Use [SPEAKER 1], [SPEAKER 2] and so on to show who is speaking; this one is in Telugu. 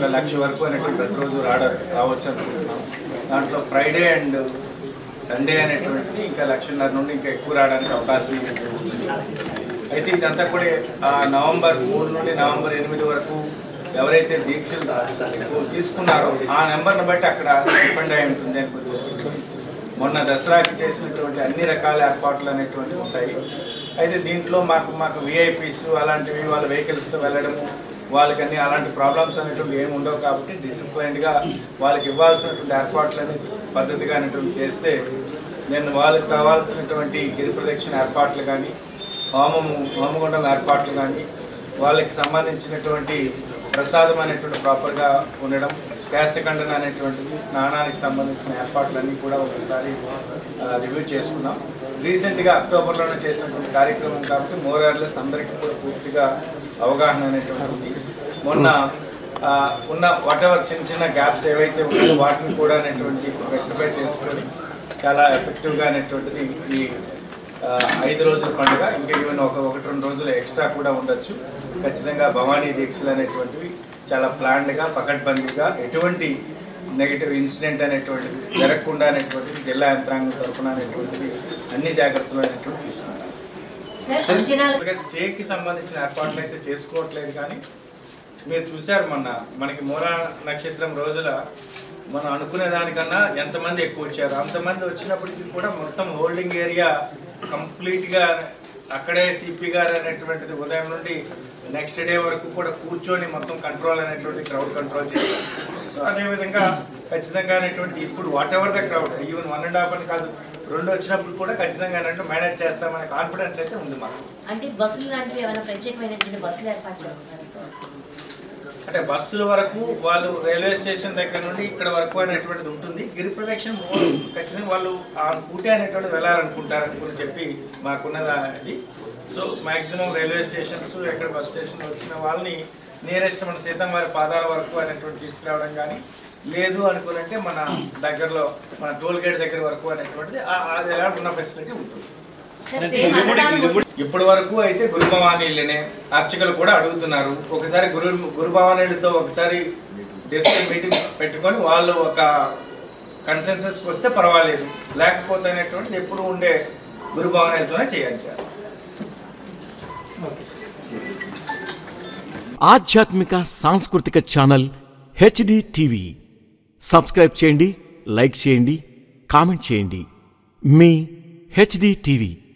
[SPEAKER 1] ఒక లక్ష వరకు అనేటువంటి ప్రతిరోజు రాడ రావచ్చు అనుకుంటున్నాం దాంట్లో ఫ్రైడే అండ్ సండే అనేటువంటిది ఇంకా లక్షన్నర నుండి ఇంకా ఎక్కువ రావడానికి అవకాశం ఉంది అయితే ఇదంతా కూడా ఆ నవంబర్ మూడు నుండి నవంబర్ ఎనిమిది వరకు ఎవరైతే దీక్షలు ఎక్కువ తీసుకున్నారో ఆ నెంబర్ని బట్టి అక్కడ డిపెండ్ అయి ఉంటుంది అని గుర్తు మొన్న దసరాకి చేసినటువంటి అన్ని రకాల ఏర్పాట్లు అనేటువంటివి ఉంటాయి అయితే దీంట్లో మాకు మాకు విఐపీస్ అలాంటివి వాళ్ళ వెహికల్స్తో వెళ్ళడము వాళ్ళకన్నీ అలాంటి ప్రాబ్లమ్స్ అనేటువంటి ఏమి ఉండవు కాబట్టి డిసిప్లైన్డ్గా వాళ్ళకి ఇవ్వాల్సినటువంటి ఏర్పాట్లు అనేది పద్ధతిగా అనేటువంటి చేస్తే నేను వాళ్ళకి కావాల్సినటువంటి గిరి ప్రదక్షిణ ఏర్పాట్లు కానీ హోమము హోమగుండం ఏర్పాట్లు కానీ వాళ్ళకి సంబంధించినటువంటి ప్రసాదం అనేటువంటి ప్రాపర్గా ఉండడం కేశఖండన అనేటువంటిది స్నానానికి సంబంధించిన ఏర్పాట్లన్నీ కూడా ఒకసారి రివ్యూ చేసుకున్నాం రీసెంట్గా అక్టోబర్లోనే చేసినటువంటి కార్యక్రమం కాబట్టి మోరార్లెస్ అందరికీ కూడా పూర్తిగా అవగాహన అనేటువంటి ఉంది మొన్న ఆ, ఉన్న వాట్ ఎవర్ చిన్న చిన్న గ్యాప్స్ ఏవైతే ఉన్నాయో వాటిని కూడా అనేటువంటి రెక్టిఫై చేసుకొని చాలా ఎఫెక్టివ్గా అనేటువంటిది ఈ ఆ, ఐదు రోజుల పండుగ ఇంకా ఈవెన్ ఒక ఒకటి రెండు రోజులు ఎక్స్ట్రా కూడా ఉండొచ్చు ఖచ్చితంగా భవానీ దీక్షలు అనేటువంటివి చాలా ప్లాన్డ్గా పకడ్బందీగా ఎటువంటి నెగిటివ్ ఇన్సిడెంట్ అనేటువంటిది జరగకుండా అనేటువంటిది జిల్లా యంత్రాంగం తరఫున అనేటువంటిది అన్ని జాగ్రత్తలు అనేటువంటి తీసుకుంటాం
[SPEAKER 2] సార్ అంచనాలు
[SPEAKER 1] అలాగే స్టేకి సంబంధించిన ఏర్పాట్లు అయితే చేసుకోవట్లేదు కానీ మీరు చూశారు మొన్న మనకి మోరా నక్షత్రం రోజుల మనం అనుకునే దానికన్నా ఎంతమంది ఎక్కువ వచ్చారు అంతమంది వచ్చినప్పటికీ కూడా మొత్తం హోల్డింగ్ ఏరియా కంప్లీట్గా అక్కడే సిపి గారు అనేటువంటిది ఉదయం నుండి నెక్స్ట్ డే వరకు కూడా కూర్చొని మొత్తం కంట్రోల్ అనేటువంటి క్రౌడ్ కంట్రోల్ చేశారు సో అదేవిధంగా ఖచ్చితంగా అనేటువంటి ఇప్పుడు whatever the crowd even one and half అని కాదు రెండు వచ్చినప్పుడు కూడా ఖచ్చితంగా ఏంటంటే మేనేజ్ చేస్తామనే కాన్ఫిడెన్స్ అయితే ఉంది మాకు
[SPEAKER 2] అంటే బస్సులు లాంటివి ఏమైనా ప్రత్యేకమైనటువంటి బస్సులు ఏర్పాటు చేస్తున్నారు సార్
[SPEAKER 1] అంటే బస్సుల వరకు వాళ్ళు రైల్వే స్టేషన్ దగ్గర నుండి ఇక్కడ వరకు అనేటువంటిది ఉంటుంది గిరి ప్రదక్షిణ మో- ఖచ్చితంగా వాళ్ళు ఆ ఊటీ అనేటువంటిది వెళ్ళాలనుకుంటారని కూడా చెప్పి మాకున్నది అది సో మాక్సిమం రైల్వే స్టేషన్స్ ఎక్కడ బస్ స్టేషన్ వచ్చిన వాళ్ళని నియరెస్ట్ మన సీతం వారి పాదాల వరకు అనేటువంటి తీసుకురావడం కానీ లేదు అనుకునంటే మన దగ్గరలో మన టోల్ గేట్ దగ్గర వరకు అనేటువంటిది ఆ- అది ఎలా ఉన్న ఫెసిలిటీ ఉంటుంది
[SPEAKER 2] సార్ సేమ్ అన్నదానం
[SPEAKER 1] ఇప్పటి వరకు అయితే గురుభవానీళ్ళనే అర్చకులు కూడా అడుగుతున్నారు ఒకసారి గురు గురుభవానీలతో ఒకసారి డిస్కస్ మీటింగ్ పెట్టుకొని వాళ్ళు ఒక కన్సెన్సస్కి వస్తే పర్వాలేదు లేకపోతే అనేటువంటిది ఎప్పుడు ఉండే గురుభవానీలతోనే చేయాలి సార్
[SPEAKER 3] ఆధ్యాత్మిక సాంస్కృతిక ఛానల్ హెచ్డి టీవీ సబ్స్క్రైబ్ చేయండి లైక్ చేయండి కామెంట్ చేయండి మీ హెచ్డి టీవీ